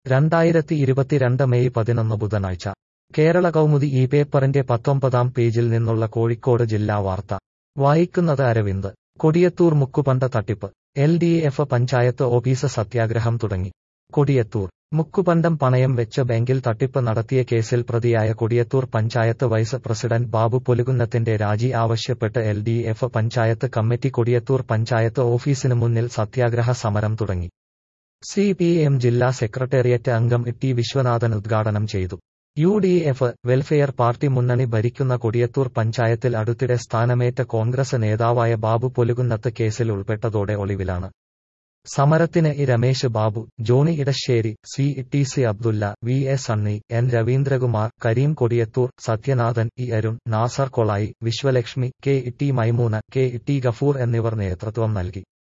രണ്ടായിരത്തി ഇരുപത്തിരണ്ട് മെയ് പതിനൊന്ന് ബുധനാഴ്ച കേരള കൗമുദി ഈ പേപ്പറിന്റെ പത്തൊമ്പതാം പേജിൽ നിന്നുള്ള കോഴിക്കോട് ജില്ലാ വാർത്ത വായിക്കുന്നത് അരവിന്ദ് കൊടിയത്തൂർ മുക്കുപണ്ട തട്ടിപ്പ് L D F panchayat office സത്യാഗ്രഹം തുടങ്ങി കൊടിയത്തൂർ മുക്കുപണ്ടം പണയം വെച്ച് ബാങ്കിൽ തട്ടിപ്പ് നടത്തിയ കേസിൽ പ്രതിയായ കൊടിയത്തൂർ പഞ്ചായത്ത് വൈസ് പ്രസിഡന്റ് ബാബു പൊലുകുന്നത്തിന്റെ രാജി ആവശ്യപ്പെട്ട് L D F panchayat committee Kodiyathur panchayat ഓഫീസിന് മുന്നിൽ സത്യാഗ്രഹ സമരം തുടങ്ങി സി പി എം ജില്ലാ സെക്രട്ടേറിയറ്റ് അംഗം ടി വിശ്വനാഥൻ ഉദ്ഘാടനം ചെയ്തു U D F welfare party മുന്നണി ഭരിക്കുന്ന കൊടിയത്തൂർ പഞ്ചായത്തിൽ അടുത്തിടെ സ്ഥാനമേറ്റ കോൺഗ്രസ് നേതാവായ ബാബു പൊലുകുന്നത്ത് കേസിൽ ഉൾപ്പെട്ടതോടെ ഒളിവിലാണ് സമരത്തിന് E Ramesh Babu Johny Edassery C T C Abdulla V S Sunny N Raveendrakumar Kareem Kodiyathur Sathyanathan E Arun Nasar Kolayi Viswalakshmi K T Maimoona K T Gafoor എന്നിവർ നേതൃത്വം നൽകി